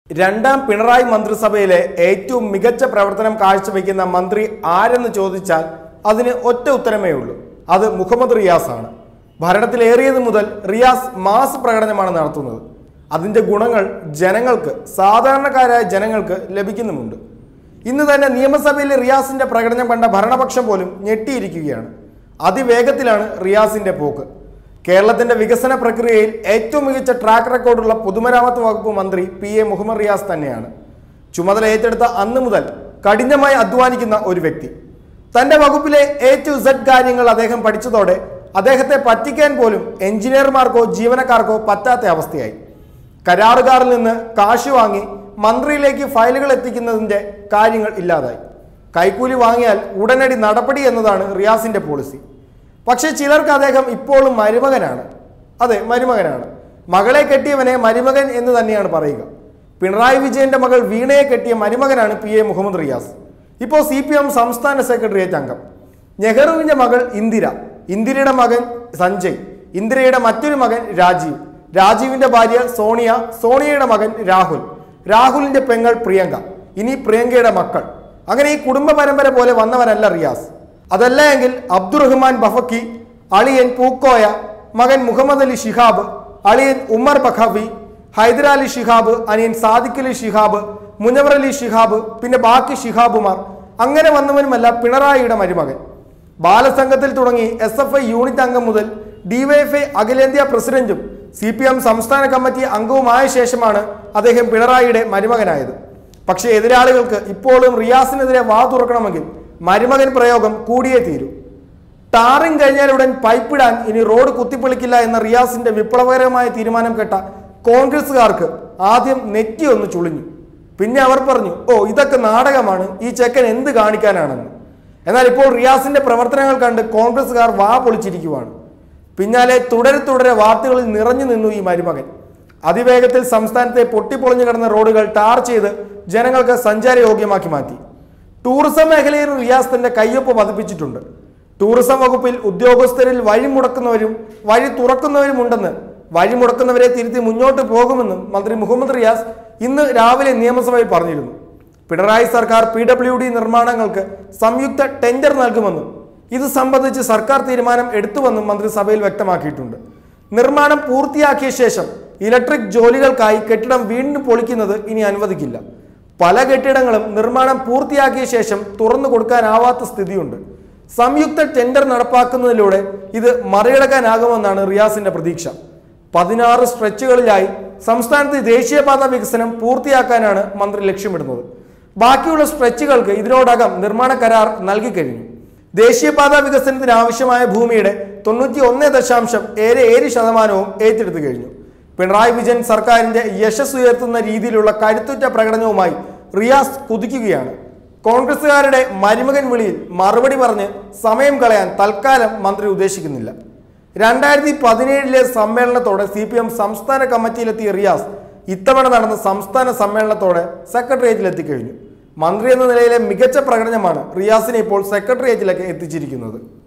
രണ്ടാം പിണറായി മന്ത്രിസഭയിലെ ഏറ്റവും മികച്ച പ്രവർത്തനം കാഴ്ചവെക്കുന്ന മന്ത്രി ആരെന്ന് ചോദിച്ചാൽ അതിന് ഒറ്റ ഉത്തരമേ ഉള്ളൂ അത് മുഹമ്മദ് റിയാസ് ആണ് ഭരണത്തിലേറിയത് മുതൽ റിയാസ് മാസ് പ്രകടനമാണ് നടത്തുന്നത് അതിന്റെ ഗുണങ്ങൾ ജനങ്ങൾക്ക് സാധാരണക്കാരായ ജനങ്ങൾക്ക് ലഭിക്കുന്നുമുണ്ട് ഇന്ന് തന്നെ നിയമസഭയിലെ റിയാസിന്റെ പ്രകടനം കണ്ട ഭരണപക്ഷം പോലും ഞെട്ടിയിരിക്കുകയാണ് അതിവേഗത്തിലാണ് റിയാസിന്റെ പോക്ക് കേരളത്തിന്റെ വികസന പ്രക്രിയയിൽ ഏറ്റവും മികച്ച ട്രാക്ക് റെക്കോർഡുള്ള പൊതുമരാമത്ത് വകുപ്പ് മന്ത്രി പി എ മുഹമ്മദ് റിയാസ് തന്നെയാണ് ചുമതല ഏറ്റെടുത്ത അന്ന് മുതൽ കഠിനമായി അധ്വാനിക്കുന്ന ഒരു വ്യക്തി തന്റെ വകുപ്പിലെ എ ടു സെഡ് കാര്യങ്ങൾ അദ്ദേഹം പഠിച്ചതോടെ അദ്ദേഹത്തെ പറ്റിക്കാൻ പോലും എഞ്ചിനീയർമാർക്കോ ജീവനക്കാർക്കോ പറ്റാത്ത അവസ്ഥയായി കരാറുകാരിൽ നിന്ന് കാശ് വാങ്ങി മന്ത്രിയിലേക്ക് ഫയലുകൾ എത്തിക്കുന്നതിന്റെ കാര്യങ്ങൾ ഇല്ലാതായി കൈക്കൂലി വാങ്ങിയാൽ ഉടനടി നടപടി എന്നതാണ് റിയാസിന്റെ പോളിസി പക്ഷേ ചിലർക്ക് അദ്ദേഹം ഇപ്പോഴും മരുമകനാണ് അതെ മരുമകനാണ് മകളെ കെട്ടിയവനെ മരുമകൻ എന്ന് തന്നെയാണ് പറയുക പിണറായി വിജയന്റെ മകൾ വീണയെ കെട്ടിയ മരുമകനാണ് പി എ മുഹമ്മദ് റിയാസ് ഇപ്പോൾ സി പി എം സംസ്ഥാന സെക്രട്ടേറിയറ്റ് അംഗം നെഹ്റുവിന്റെ മകൾ ഇന്ദിര ഇന്ദിരയുടെ മകൻ സഞ്ജയ് ഇന്ദിരയുടെ മറ്റൊരു മകൻ രാജീവ് രാജീവിന്റെ ഭാര്യ സോണിയ സോണിയയുടെ മകൻ രാഹുൽ രാഹുലിന്റെ പെങ്ങൾ പ്രിയങ്ക ഇനി പ്രിയങ്കയുടെ മക്കൾ അങ്ങനെ ഈ കുടുംബ പരമ്പര പോലെ വന്നവനല്ല റിയാസ് അതല്ല എങ്കിൽ അബ്ദുറഹ്മാൻ ബഫക്കി അളിയൻ പൂക്കോയ മകൻ മുഹമ്മദ് അലി ഷിഹാബ് അളിയൻ ഉമ്മർ ബഖാഫി ഹൈദരാലി ഷിഹാബ് അനിയൻ സാദിഖ് അലി ഷിഹാബ് മുനവർ അലി ഷിഹാബ് പിന്നെ ബാക്കി ഷിഹാബുമാർ അങ്ങനെ വന്നവനുമല്ല പിണറായിയുടെ മരുമകൻ ബാലസംഘത്തിൽ തുടങ്ങി എസ് എഫ് ഐ യൂണിറ്റ് അംഗം മുതൽ ഡിവൈഎഫ്ഐ അഖിലേന്ത്യാ പ്രസിഡന്റും സി പി എം സംസ്ഥാന കമ്മിറ്റി അംഗവുമായ ശേഷമാണ് അദ്ദേഹം പിണറായിയുടെ മരുമകനായത് പക്ഷേ എതിരാളികൾക്ക് ഇപ്പോഴും റിയാസിനെതിരെ വാ തുറക്കണമെങ്കിൽ മരുമകൻ പ്രയോഗം കൂടിയേ തീരൂ ടാറിംഗ് കഴിഞ്ഞാലുടൻ പൈപ്പിടാൻ ഇനി റോഡ് കുത്തിപ്പൊളിക്കില്ല എന്ന റിയാസിന്റെ വിപ്ലവകരമായ തീരുമാനം കേട്ട കോൺഗ്രസുകാർക്ക് ആദ്യം നെറ്റി ഒന്ന് ചുളിഞ്ഞു പിന്നെ അവർ പറഞ്ഞു ഓ ഇതൊക്കെ നാടകമാണ് ഈ ചെക്കൻ എന്ത് കാണിക്കാനാണെന്ന് എന്നാൽ ഇപ്പോൾ റിയാസിന്റെ പ്രവർത്തനങ്ങൾ കണ്ട് കോൺഗ്രസുകാർ വാ പൊളിച്ചിരിക്കുവാണ് പിന്നാലെ തുടരെ തുടരെ വാർത്തകളിൽ നിറഞ്ഞു നിന്നു ഈ മരുമകൻ അതിവേഗത്തിൽ സംസ്ഥാനത്തെ പൊട്ടിപ്പൊളിഞ്ഞു കിടന്ന റോഡുകൾ ടാർ ചെയ്ത് ജനങ്ങൾക്ക് സഞ്ചാരയോഗ്യമാക്കി മാറ്റി ടൂറിസം മേഖലയിൽ റിയാസ് തന്റെ കയ്യൊപ്പ് പതിപ്പിച്ചിട്ടുണ്ട് ടൂറിസം വകുപ്പിൽ ഉദ്യോഗസ്ഥരിൽ വഴി മുടക്കുന്നവരും വഴി തുറക്കുന്നവരും ഉണ്ടെന്ന് വഴി മുടക്കുന്നവരെ തിരുത്തി മുന്നോട്ട് പോകുമെന്നും മന്ത്രി മുഹമ്മദ് റിയാസ് ഇന്ന് രാവിലെ നിയമസഭയിൽ പറഞ്ഞിരുന്നു പിണറായി സർക്കാർ പി ഡബ്ല്യു ഡി നിർമ്മാണങ്ങൾക്ക് സംയുക്ത ടെൻഡർ നൽകുമെന്നും ഇത് സംബന്ധിച്ച് സർക്കാർ തീരുമാനം എടുത്തുവെന്നും മന്ത്രിസഭയിൽ വ്യക്തമാക്കിയിട്ടുണ്ട് നിർമ്മാണം പൂർത്തിയാക്കിയ ശേഷം ഇലക്ട്രിക് ജോലികൾക്കായി കെട്ടിടം വീണ്ടും പൊളിക്കുന്നത് ഇനി അനുവദിക്കില്ല പല കെട്ടിടങ്ങളും നിർമ്മാണം പൂർത്തിയാക്കിയ ശേഷം തുറന്നു കൊടുക്കാനാവാത്ത സ്ഥിതിയുണ്ട് സംയുക്ത ടെൻഡർ നടപ്പാക്കുന്നതിലൂടെ ഇത് മറികടക്കാനാകുമെന്നാണ് റിയാസിന്റെ പ്രതീക്ഷ പതിനാറ് സ്ട്രെച്ചുകളിലായി സംസ്ഥാനത്ത് ദേശീയപാത വികസനം പൂർത്തിയാക്കാനാണ് മന്ത്രി ലക്ഷ്യമിടുന്നത് ബാക്കിയുള്ള സ്ട്രെച്ചുകൾക്ക് ഇതിനോടകം നിർമ്മാണ കരാർ നൽകിക്കഴിഞ്ഞു ദേശീയപാത വികസനത്തിന് ആവശ്യമായ ഭൂമിയുടെ തൊണ്ണൂറ്റി ഒന്ന് ദശാംശം ഏഴ് ഏഴ് ശതമാനവും ഏറ്റെടുത്തു കഴിഞ്ഞു പിണറായി വിജയൻ സർക്കാരിന്റെ യശസ് ഉയർത്തുന്ന രീതിയിലുള്ള കരുത്തുറ്റ പ്രകടനവുമായി റിയാസ് കുതിക്കുകയാണ് കോൺഗ്രസുകാരുടെ മരുമകൻ വിളിയിൽ മറുപടി പറഞ്ഞ് സമയം കളയാൻ തൽക്കാലം മന്ത്രി ഉദ്ദേശിക്കുന്നില്ല രണ്ടായിരത്തി പതിനേഴിലെ സമ്മേളനത്തോടെ സി പി എം സംസ്ഥാന കമ്മിറ്റിയിലെത്തിയ റിയാസ് ഇത്തവണ നടന്ന സംസ്ഥാന സമ്മേളനത്തോടെ സെക്രട്ടേറിയറ്റിൽ എത്തിക്കഴിഞ്ഞു മന്ത്രി എന്ന നിലയിലെ മികച്ച പ്രകടനമാണ് റിയാസിനെ ഇപ്പോൾ സെക്രട്ടേറിയറ്റിലേക്ക് എത്തിച്ചിരിക്കുന്നത്